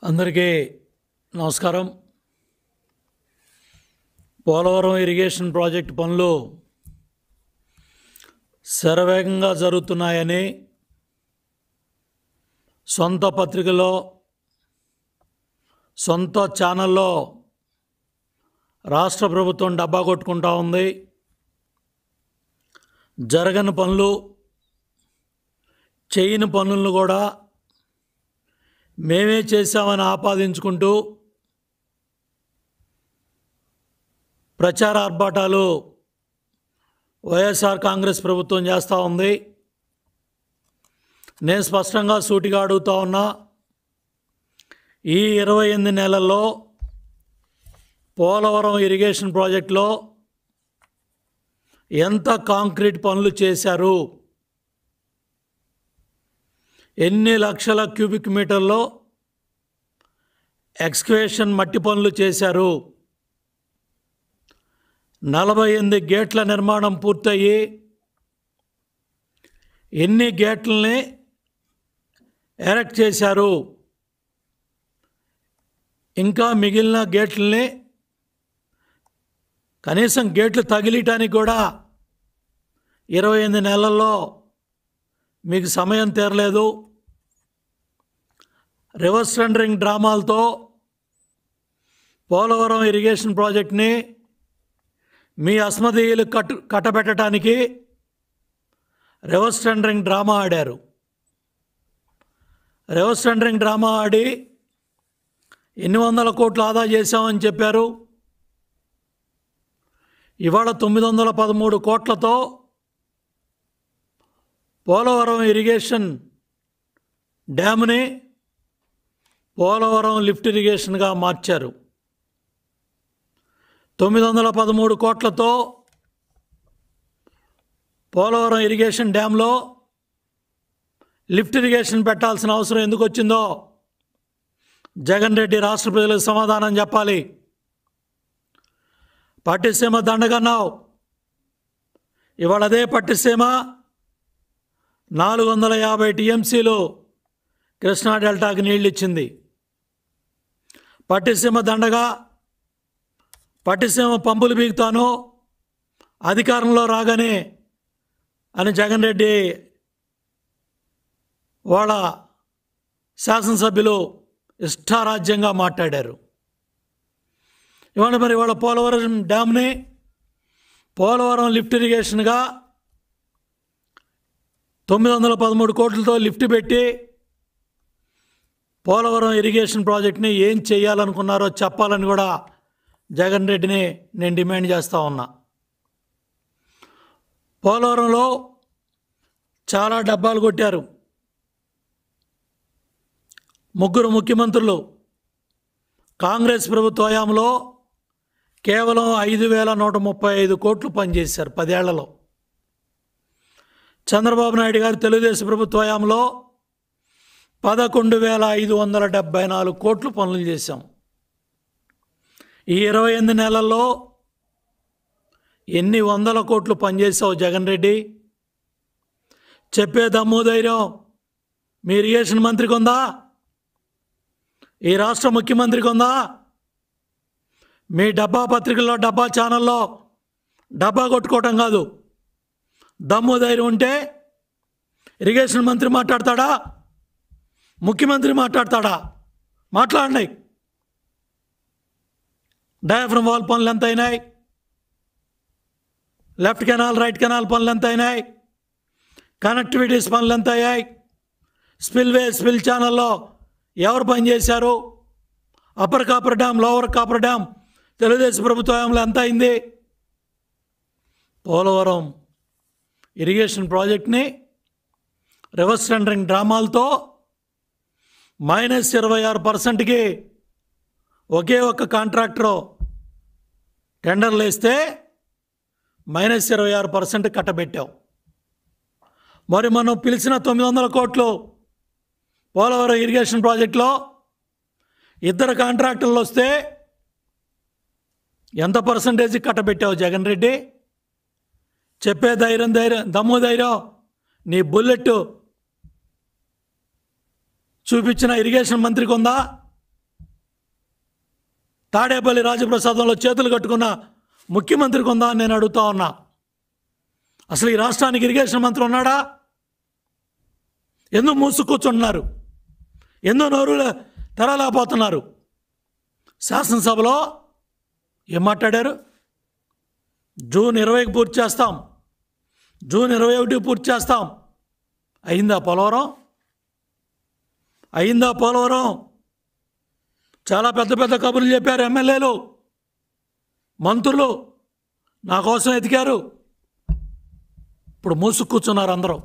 అందరికీ నమస్కారం Polavaram irrigation project పనులు శరవేగంగా జరుగుతున్నాయని సొంత పత్రికలో సొంత ఛానల్లో రాష్ట్ర ప్రభుత్వం డబ్బా కొట్టుకుంటా ఉంది జరగని పనులు చేయని పనులను కూడా మేమే చేశామని ఆపాదించుకుంటూ ప్రచార ఆర్భాటాలు వైఎస్ఆర్ కాంగ్రెస్ ప్రభుత్వం చేస్తూ ఉంది నేను స్పష్టంగా సూటిగా అడుగుతా ఉన్నా ఈ ఇరవై ఎనిమిది నెలల్లో పోలవరం ఇరిగేషన్ ప్రాజెక్టులో ఎంత కాంక్రీట్ పనులు చేశారు ఎన్ని లక్షల క్యూబిక్ మీటర్లో ఎక్స్కవేషన్ మట్టి పనులు చేశారు నలభై ఎనిమిది గేట్ల నిర్మాణం పూర్తయ్యి ఎన్ని గేట్లని ఎరెక్ట్ చేశారు ఇంకా మిగిలిన గేట్లని కనీసం గేట్లు తగిలియటానికి కూడా ఇరవై ఎనిమిది నెలల్లో మీకు సమయం తీరలేదు రివర్స్ టెండరింగ్ డ్రామాలతో పోలవరం ఇరిగేషన్ ప్రాజెక్ట్ని మీ అస్మదీయులు కట్టు కట్టబెట్టడానికి రివర్స్ టెండరింగ్ డ్రామా ఆడారు రివర్స్ టెండరింగ్ డ్రామా ఆడి ఎన్ని వందల కోట్లు ఆదా చేశామని చెప్పారు ఇవాళ తొమ్మిది వందల పదమూడు కోట్లతో పోలవరం ఇరిగేషన్ డ్యామ్ని పోలవరం లిఫ్ట్ ఇరిగేషన్గా మార్చారు తొమ్మిది వందల పదమూడు కోట్లతో పోలవరం ఇరిగేషన్ డ్యాంలో లిఫ్ట్ ఇరిగేషన్ పెట్టాల్సిన అవసరం ఎందుకు వచ్చిందో జగన్ రెడ్డి రాష్ట్ర ప్రజలకు సమాధానం చెప్పాలి పట్టిసీమ దండగన్నావు ఇవాళ అదే పట్టిసీమ నాలుగు వందల యాభై టీఎంసీలు కృష్ణా డెల్టాకి నీళ్ళు ఇచ్చింది పట్టిసీమ దండగా పట్టిసీమ పంపులు బీగుతాను అధికారంలో రాగానే అని జగన్ రెడ్డి వాళ్ళ శాసనసభ్యులు ఇష్టారాజ్యంగా మాట్లాడారు ఇవాళ మరి వాళ్ళ పోలవరం డ్యామ్ని పోలవరం లిఫ్ట్ ఇరిగేషన్గా తొమ్మిది వందల పదమూడు కోట్లతో లిఫ్ట్ పెట్టి పోలవరం ఇరిగేషన్ ప్రాజెక్ట్ని ఏం చేయాలనుకున్నారో చెప్పాలని కూడా జగన్ రెడ్డిని నేను డిమాండ్ చేస్తూ ఉన్నా పోలవరంలో చాలా డబ్బాలు కొట్టారు ముగ్గురు ముఖ్యమంత్రులు కాంగ్రెస్ ప్రభుత్వ హయాంలో కేవలం ఐదు వేల నూట ముప్పై ఐదు కోట్లు పనిచేశారు పదేళ్లలో చంద్రబాబు నాయుడు గారు తెలుగుదేశం ప్రభుత్వ హయాంలో పదకొండు వేల ఐదు వందల డెబ్బై నాలుగు కోట్లు పనులు చేశాం ఈ ఇరవై ఎనిమిది నెలల్లో ఎన్ని వందల కోట్లు పనిచేసావు జగన్ రెడ్డి చెప్పే దమ్ము ధైర్యం మీ ఇరిగేషన్ మంత్రికి ఉందా ఈ రాష్ట్ర ముఖ్యమంత్రికి ఉందా మీ డబ్బా పత్రికల్లో డబ్బా ఛానల్లో డబ్బా కొట్టుకోవటం కాదు దమ్ము ధైర్యం ఉంటే ఇరిగేషన్ మంత్రి మాట్లాడతాడా ముఖ్యమంత్రి మాట్లాడతాడా మాట్లాడినాయి డయాఫ్రమ్ వాల్ పనులు ఎంత అయినాయి లెఫ్ట్ కెనాల్ రైట్ కెనాల్ పనులు ఎంత అయినాయి కనెక్టివిటీస్ పనులు ఎంత అయ్యాయి స్పిల్వే స్పిల్ ఛానల్లో ఎవరు పనిచేశారు upper coffer dam lower copper dam Telugu Desam ప్రభుత్వంలో ఎంత అయింది పోలవరం ఇరిగేషన్ ప్రాజెక్ట్ని రివర్స్ టెండరింగ్ డ్రామాలతో మైనస్ ఇరవై ఆరు పర్సెంట్కి ఒకే ఒక్క కాంట్రాక్టరు టెండర్లు వేస్తే మైనస్ ఇరవై ఆరు పర్సెంట్ కట్టబెట్టావు మరి మనం పిలిచిన తొమ్మిది వందల కోట్లు పోలవరం ఇరిగేషన్ ప్రాజెక్టులో ఇద్దరు కాంట్రాక్టర్లు వస్తే ఎంత పర్సంటేజ్ కట్టబెట్టావు జగన్ రెడ్డి చెప్పే ధైర్యం ధైర్యం దమ్ము ధైర్యం నీ బుల్లెట్ చూపించిన ఇరిగేషన్ మంత్రికి ఉందా తాడేపల్లి రాజప్రసాదంలో చేతులు కట్టుకున్న ముఖ్యమంత్రికి ఉందా అని నేను అడుగుతా ఉన్నా అసలు ఈ రాష్ట్రానికి ఇరిగేషన్ మంత్రి ఉన్నాడా ఎందుకు మూసు కూర్చుంటున్నారు ఎందుకు నోరు తెరలేకపోతున్నారు శాసనసభలో ఏం మాట్లాడారు జూన్ ఇరవైకి పూర్తి చేస్తాం జూన్ ఇరవై ఒకటికి పూర్తి చేస్తాం అయిందా పోలవరం అయిందా పోలవరం చాలా పెద్ద పెద్ద కబుర్లు చెప్పారు ఎమ్మెల్యేలు మంత్రులు నా కోసం ఎతికారు ఇప్పుడు మూసు కూర్చున్నారు అందరూ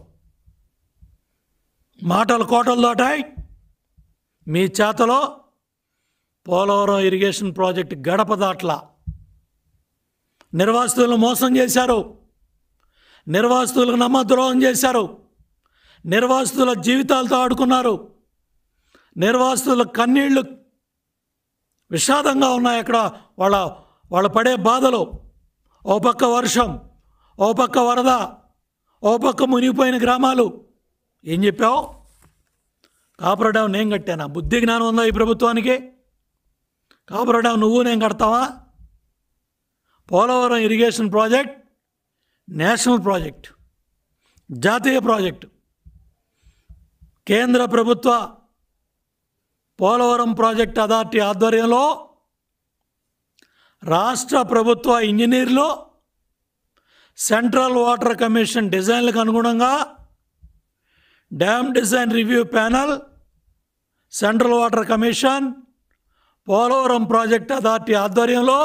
మాటలు కోటలు దాటాయి మీ చేతలో పోలవరం ఇరిగేషన్ ప్రాజెక్ట్ గడప దాట్ల నిర్వాసితులను మోసం చేశారు నిర్వాసితులకు నమ్మద్రోహం చేశారు నిర్వాసితుల జీవితాలతో ఆడుకున్నారు నిర్వాసితుల కన్నీళ్లు విషాదంగా ఉన్నాయి అక్కడ వాళ్ళ వాళ్ళ పడే బాధలు ఓ పక్క వర్షం ఓ పక్క వరద ఓ పక్క మునిగిపోయిన గ్రామాలు ఏం చెప్పావు కాపుర డ్యాం నేను కట్టానా బుద్ధి జ్ఞానం ఉందా ఈ ప్రభుత్వానికి కాపుర డ్యాం నువ్వు నేను కడతావా Polavaram irrigation project national project జాతీయ ప్రాజెక్టు కేంద్ర ప్రభుత్వ పోలవరం ప్రాజెక్ట్ అథారిటీ ఆధ్వర్యంలో రాష్ట్ర ప్రభుత్వ ఇంజనీర్లు సెంట్రల్ వాటర్ కమిషన్ డిజైన్లకు అనుగుణంగా dam design review panel central water commission Polavaram project authority ఆధ్వర్యంలో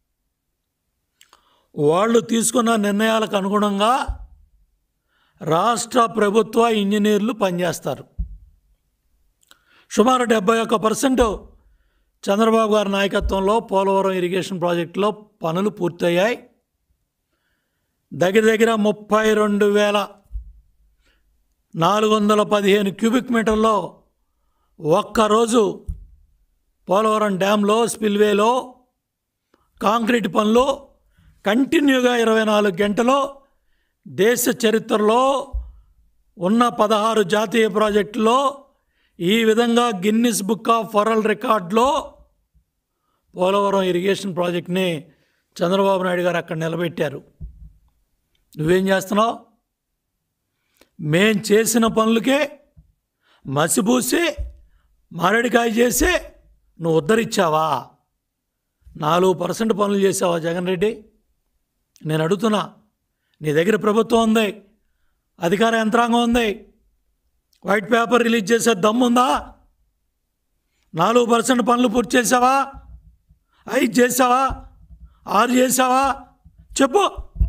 వాళ్ళు తీసుకున్న నిర్ణయాలకు అనుగుణంగా రాష్ట్ర ప్రభుత్వ ఇంజనీర్లు పనిచేస్తారు సుమారు డెబ్బై ఒక్క పర్సెంట్ చంద్రబాబు గారి నాయకత్వంలో పోలవరం ఇరిగేషన్ ప్రాజెక్టులో పనులు పూర్తయ్యాయి దగ్గర దగ్గర ముప్పై రెండు వేల నాలుగు వందల పదిహేను క్యూబిక్ మీటర్లో ఒక్కరోజు పోలవరం డ్యాంలో స్పిల్వేలో కాంక్రీట్ పనులు కంటిన్యూగా ఇరవై నాలుగు గంటలు దేశ చరిత్రలో ఉన్న పదహారు జాతీయ ప్రాజెక్టులో ఈ విధంగా గిన్నిస్ బుక్ ఆఫ్ వరల్డ్ రికార్డులో పోలవరం ఇరిగేషన్ ప్రాజెక్ట్ని చంద్రబాబు నాయుడు గారు అక్కడ నిలబెట్టారు నువ్వేం చేస్తున్నావు మేం చేసిన పనులకే మసిబూసి మారేడికాయ చేసి నువ్వు ఉద్ధరించావా నాలుగు పర్సెంట్ పనులు చేసావా జగన్ రెడ్డి నేను అడుగుతున్నా నీ దగ్గర ప్రభుత్వం ఉంది అధికార యంత్రాంగం ఉంది వైట్ పేపర్ రిలీజ్ చేసే దమ్ముందా నాలుగు పర్సెంట్ పనులు పూర్తి చేసావా ఐదు చేసావా ఆరు చేసావా చెప్పు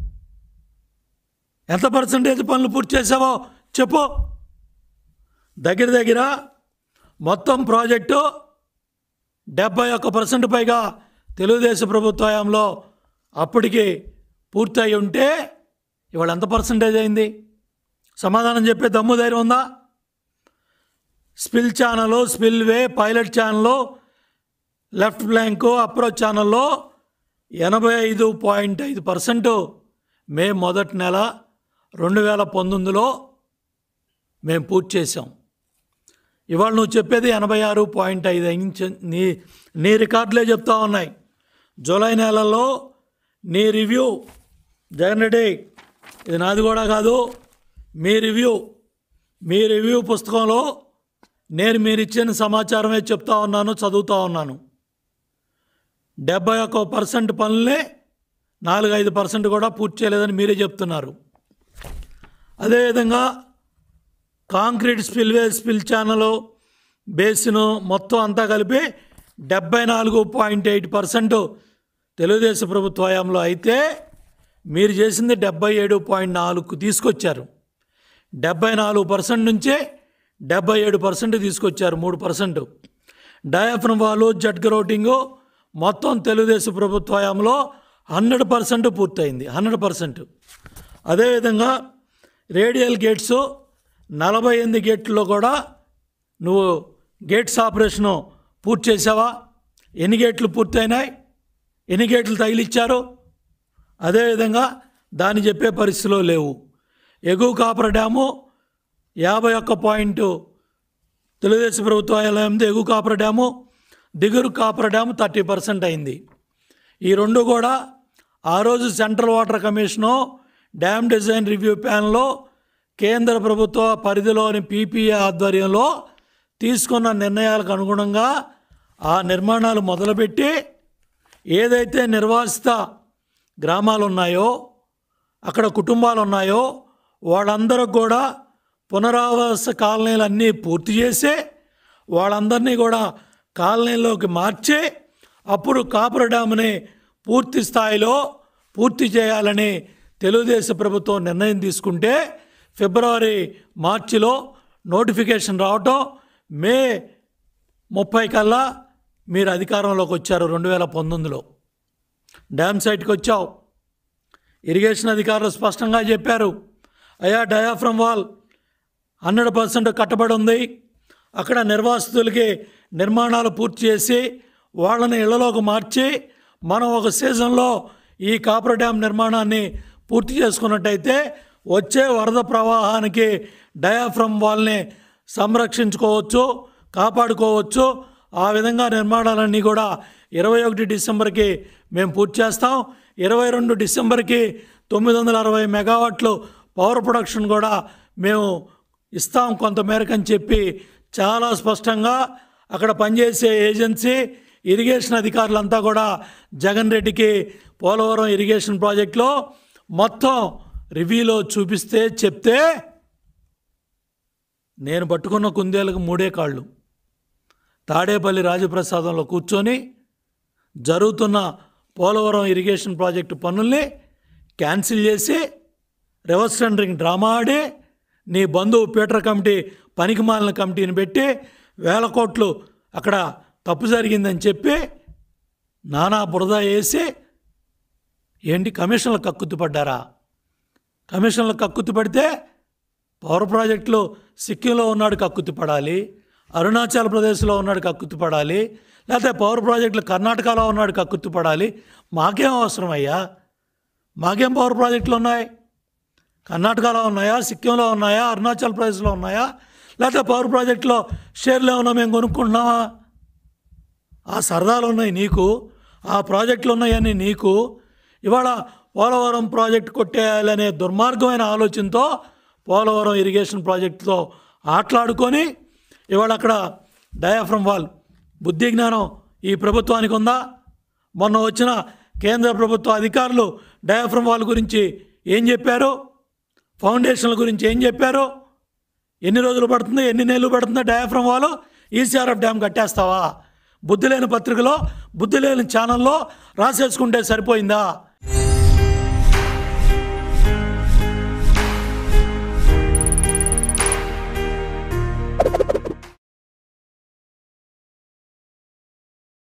ఎంత పర్సెంటేజ్ పనులు పూర్తి చేసావో చెప్పు దగ్గర దగ్గర మొత్తం ప్రాజెక్టు డెబ్బై ఒక్క పర్సెంట్ పైగా తెలుగుదేశం ప్రభుత్వ హయాంలో అప్పటికి పూర్తయి ఉంటే ఇవాళ ఎంత పర్సంటేజ్ అయింది సమాధానం చెప్పే దమ్ము ధైర్యం ఉందా spill channel spillway pilot channel left bank approach ఛానల్లో ఎనభై ఐదు పాయింట్ ఐదు పర్సెంట్ మే మొదటి నెల రెండు వేల పంతొమ్మిదిలో మేము పూర్తి చేసాం ఇవాళ నువ్వు చెప్పేది ఎనభై ఆరు పాయింట్ ఐదు ఇంచ్ నీ నీ రికార్డులే చెప్తా ఉన్నాయి జూలై నెలలో నీ రివ్యూ జగన్ రెడ్డి ఇది నాది కూడా కాదు మీ రివ్యూ మీ రివ్యూ పుస్తకంలో నేను మీరు ఇచ్చిన సమాచారమే చెప్తా ఉన్నాను చదువుతా ఉన్నాను డెబ్బై ఒక్క పర్సెంట్ పనులే నాలుగు ఐదు పర్సెంట్ కూడా పూర్తి చేయలేదని మీరే చెప్తున్నారు అదేవిధంగా concrete spillway spill channel basin మొత్తం అంతా కలిపి డెబ్బై నాలుగు పాయింట్ ఎయిట్ పర్సెంట్ తెలుగుదేశం ప్రభుత్వ హయాంలో అయితే మీరు చేసింది డెబ్బై ఏడు పాయింట్ నాలుగుకు తీసుకొచ్చారు డెబ్బై నాలుగు పర్సెంట్ నుంచే డెబ్బై ఏడు పర్సెంట్ తీసుకొచ్చారు మూడు పర్సెంట్ డయాఫ్రమ్ వాలు జట్ గ్రౌటింగు మొత్తం తెలుగుదేశం ప్రభుత్వ హయాంలో హండ్రెడ్ పర్సెంట్ పూర్తయింది హండ్రెడ్ పర్సెంట్ అదేవిధంగా రేడియల్ గేట్స్ నలభై ఎనిమిది గేట్లలో కూడా నువ్వు గేట్స్ ఆపరేషను పూర్తి చేసావా ఎన్ని గేట్లు పూర్తయినాయి ఎన్ని గేట్లు తగిలిచ్చారు అదేవిధంగా దాన్ని చెప్పే పరిస్థితిలో లేవు ఎగువ కాపర్ డ్యాము యాభై ఒక్క పాయింట్ తెలుగుదేశం ప్రభుత్వం ఎనిమిది ఎగువ coffer dam దిగురు copper dam thirty percent అయింది ఈ రెండు కూడా ఆ రోజు central water commission dam design review ప్యానల్లో కేంద్ర ప్రభుత్వ పరిధిలోని పీపీఏ ఆధ్వర్యంలో తీసుకున్న నిర్ణయాలకు అనుగుణంగా ఆ నిర్మాణాలు మొదలుపెట్టి ఏదైతే నిర్వాసిత గ్రామాలు ఉన్నాయో అక్కడ కుటుంబాలు ఉన్నాయో వాళ్ళందరూ కూడా పునరావాస కాలనీలు అన్నీ పూర్తి చేసి వాళ్ళందరినీ కూడా కాలనీలోకి మార్చి అప్పుడు కాపుర డ్యామ్ని పూర్తి స్థాయిలో పూర్తి చేయాలని తెలుగుదేశం ప్రభుత్వం నిర్ణయం తీసుకుంటే ఫిబ్రవరి మార్చిలో నోటిఫికేషన్ రావటం మే ముప్పై కల్లా మీరు అధికారంలోకి వచ్చారు రెండు వేల పంతొమ్మిదిలో డ్యామ్ సైట్కి వచ్చావు ఇరిగేషన్ అధికారులు స్పష్టంగా చెప్పారు అయా డయాఫ్రమ్ వాల్ హండ్రెడ్ పర్సెంట్ కట్టబడి ఉంది అక్కడ నిర్వాసితులకి నిర్మాణాలు పూర్తి చేసి వాళ్ళని ఇళ్లలోకి మార్చి మనం ఒక సీజన్లో ఈ కాపర్ డ్యామ్ నిర్మాణాన్ని పూర్తి చేసుకున్నట్టయితే వచ్చే వరద ప్రవాహానికి డయాఫ్రమ్ వాల్ని సంరక్షించుకోవచ్చు కాపాడుకోవచ్చు ఆ విధంగా నిర్మాణాలన్నీ కూడా ఇరవై ఒకటి డిసెంబర్కి మేము పూర్తి చేస్తాం ఇరవై రెండు డిసెంబర్కి తొమ్మిది వందల అరవై మెగావాట్లు పవర్ ప్రొడక్షన్ కూడా మేము ఇస్తాం కొంత మేరకు అని చెప్పి చాలా స్పష్టంగా అక్కడ పనిచేసే ఏజెన్సీ ఇరిగేషన్ అధికారులంతా కూడా జగన్ రెడ్డికి పోలవరం ఇరిగేషన్ ప్రాజెక్టులో మొత్తం రివ్యూలో చూపిస్తే చెప్తే నేను పట్టుకున్న కుందేలకు మూడే కాళ్ళు తాడేపల్లి రాజప్రసాదంలో కూర్చొని జరుగుతున్న పోలవరం ఇరిగేషన్ ప్రాజెక్టు పనుల్ని క్యాన్సిల్ చేసి రివర్స్ టెండరింగ్ డ్రామా ఆడి నీ బంధువు పీటర్ కమిటీ పనికిమాలిన కమిటీని పెట్టి వేల కోట్లు అక్కడ తప్పు జరిగిందని చెప్పి నానా బురద వేసి ఏంటి కమిషన్లు కక్కుతుపడ్డారా కమిషన్లు కక్కుతు పడితే పవర్ ప్రాజెక్టులు సిక్కింలో ఉన్నాడు కక్కుతు పడాలి అరుణాచల్ ప్రదేశ్లో ఉన్నాడు కక్కుతు పడాలి లేకపోతే పవర్ ప్రాజెక్టులు కర్ణాటకలో ఉన్నాడు కక్కుతు పడాలి మాకేం అవసరం అయ్యా మాకేం పవర్ ప్రాజెక్టులు ఉన్నాయి కర్ణాటకలో ఉన్నాయా సిక్కింలో ఉన్నాయా అరుణాచల్ ప్రదేశ్లో ఉన్నాయా లేకపోతే పవర్ ప్రాజెక్టులో షేర్లు ఏమన్నా మేము కొనుక్కుంటున్నామా ఆ సరదాలు ఉన్నాయి నీకు ఆ ప్రాజెక్టులు ఉన్నాయని నీకు ఇవాళ పోలవరం ప్రాజెక్ట్ కొట్టేయాలనే దుర్మార్గమైన ఆలోచనతో పోలవరం ఇరిగేషన్ ప్రాజెక్టుతో ఆటలాడుకొని ఇవాళ అక్కడ డయాఫ్రమ్ వాల్ బుద్ధి జ్ఞానం ఈ ప్రభుత్వానికి ఉందా మొన్న వచ్చిన కేంద్ర ప్రభుత్వ అధికారులు డయాఫ్రమ్ వాల్ గురించి ఏం చెప్పారు ఫౌండేషన్ల గురించి ఏం చెప్పారు ఎన్ని రోజులు పడుతుంది ఎన్ని నెలలు పడుతుందో డయాఫ్రమ్ వాల్ ఈసీఆర్ఎఫ్ డ్యామ్ కట్టేస్తావా బుద్ధి లేని పత్రికలో బుద్ధి లేని ఛానల్లో రాసేసుకుంటే సరిపోయిందా